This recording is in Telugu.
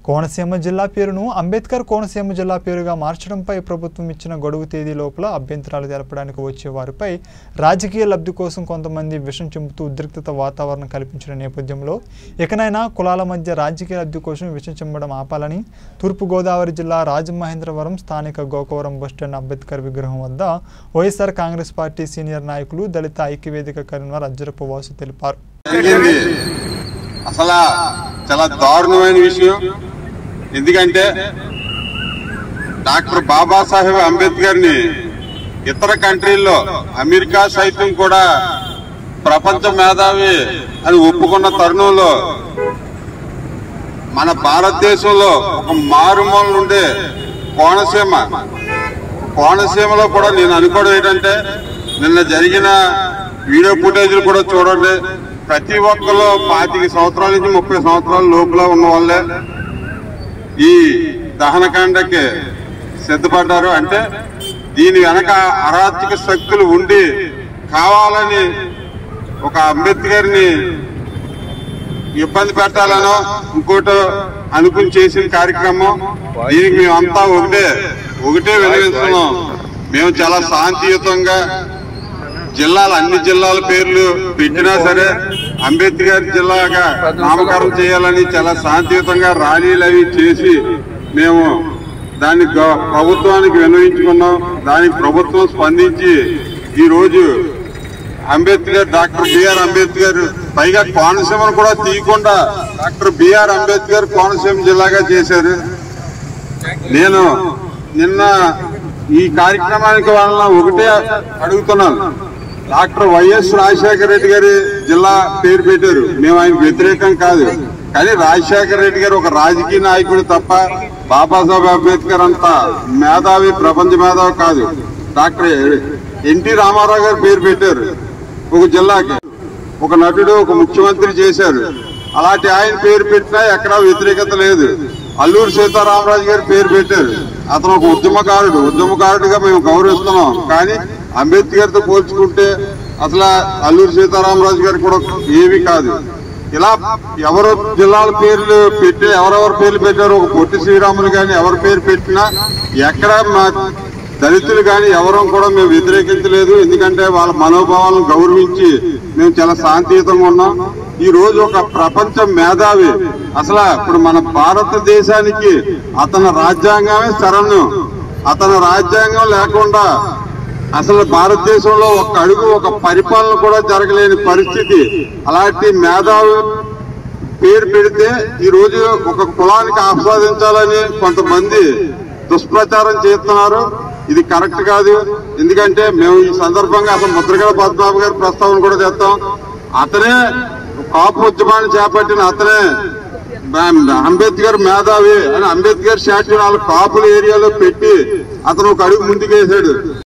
కోనసీమ జిల్లా పేరును అంబేద్కర్ కోనసీమ జిల్లా పేరుగా మార్చడంపై ప్రభుత్వం ఇచ్చిన గడువు తేదీ లోపల అభ్యంతరాలు తెలపడానికి వచ్చే వారిపై రాజకీయ లబ్ధి కోసం కొంతమంది విషం చెంపుతూ ఉద్రిక్తత వాతావరణం కల్పించిన నేపథ్యంలో ఇకనైనా కులాల మధ్య రాజకీయ లబ్ధి కోసం విషం చెంపడం ఆపాలని తూర్పుగోదావరి జిల్లా రాజమహేంద్రవరం స్థానిక గోకవరం బస్టాండ్ అంబేద్కర్ విగ్రహం వద్ద వైఎస్ఆర్ కాంగ్రెస్ పార్టీ సీనియర్ నాయకులు దళిత ఐక్యవేదిక కన్వీనర్ అజ్జరపు వాసు తెలిపారు జరిగింది అసలు చాలా దారుణమైన విషయం ఎందుకంటే డాక్టర్ బాబాసాహెబ్ అంబేద్కర్ ని ఇతర కంట్రీల్లో అమెరికా సైతం కూడా ప్రపంచ మేధావి అని ఒప్పుకున్న తరుణంలో మన భారతదేశంలో ఒక మారుమూల నుండి కోనసీమ కోనసీమలో కూడా నేను అనుకోవడం ఏంటంటే నిన్న జరిగిన వీడియో ఫుటేజ్లు కూడా చూడండి ప్రతి ఒక్కరు పాతిక సంవత్సరాల నుంచి ముప్పై సంవత్సరాల లోపల ఉన్న వాళ్ళే ఈ దహనకాండకి సిద్ధపడ్డారు అంటే దీని వెనక అరాచక శక్తులు ఉండి కావాలని ఒక అంబేద్కర్ని ఇబ్బంది పెట్టాలనో ఇంకోటో అనుకుని చేసిన కార్యక్రమం దీనికి మేమంతా ఒకటే ఒకటే వెలిగిస్తున్నాం మేము చాలా శాంతియుతంగా జిల్లాలు అన్ని జిల్లాల పేర్లు పెట్టినా సరే అంబేద్కర్ జిల్లాగా నామకరణం చేయాలని చాలా శాంతియుతంగా ర్యాలీలు అవి చేసి మేము దాన్ని గ- ప్రభుత్వానికి విన్నవించుకున్నాం దానికి ప్రభుత్వం స్పందించి ఈ రోజు అంబేద్కర్ డాక్టర్ బిఆర్ అంబేద్కర్ పైగా కోనసీమను కూడా తీయకుండా డాక్టర్ బిఆర్ అంబేద్కర్ కోనసీమ జిల్లాగా చేశారు నేను నిన్న ఈ కార్యక్రమానికి వాళ్ళ ఒకటే అడుగుతున్నాను డాక్టర్ వైఎస్ రాజశేఖర రెడ్డి గారి జిల్లా పేరు పెట్టారు మేము ఆయనకు వ్యతిరేకం కాదు కానీ రాజశేఖర రెడ్డి గారు ఒక రాజకీయ నాయకుడు తప్ప బాబాసాహెబ్ అంబేద్కర్ అంత మేధావి ప్రపంచ మేధావి కాదు డాక్టర్ ఎన్టీ రామారావు గారు పేరు పెట్టారు ఒక జిల్లాకి ఒక నటుడు ఒక ముఖ్యమంత్రి చేశారు అలాంటి ఆయన పేరు పెట్టినా ఎక్కడా వ్యతిరేకత లేదు అల్లూరు సీతారామరాజు గారి పేరు పెట్టారు అతను ఒక ఉద్యమకారుడు ఉద్యమకారుడిగా మేము గౌరవిస్తున్నాం కానీ అంబేద్కర్ తో పోల్చుకుంటే అసలు అల్లూరు సీతారామరాజు గారు కూడా ఏమీ కాదు ఇలా ఎవరు జిల్లాల పేర్లు పెట్టి ఎవరెవరు పేర్లు పెట్టారు ఒక పొట్టి శ్రీరాములు కానీ ఎవరి పేరు పెట్టినా ఎక్కడ మా దళితులు కానీ ఎవరూ కూడా మేము వ్యతిరేకించలేదు ఎందుకంటే వాళ్ళ మనోభావాలను గౌరవించి మేము చాలా శాంతియుతంగా ఉన్నాం ఈ రోజు ఒక ప్రపంచ మేధావి అసలు ఇప్పుడు మన భారతదేశానికి అతని రాజ్యాంగమే శరణ్యం అతని రాజ్యాంగం లేకుండా అసలు భారతదేశంలో ఒక అడుగు ఒక పరిపాలన కూడా జరగలేని పరిస్థితి అలాంటి మేధావి పేరు పెడితే ఈ రోజు ఒక కులానికి ఆస్వాదించాలని కొంతమంది దుష్ప్రచారం చేస్తున్నారు ఇది కరెక్ట్ కాదు ఎందుకంటే మేము ఈ సందర్భంగా అసలు ముద్రగడ పద్మనాభ గారి ప్రస్తావన కూడా చేస్తాం అతనే కాపు ఉద్యమాన్ని చేపట్టిన అతనే అంబేద్కర్ మేధావి అని అంబేద్కర్ స్టాచ్యూ నాలుగు కాపుల ఏరియాలో పెట్టి అతను ఒక అడుగు ముందుకేసాడు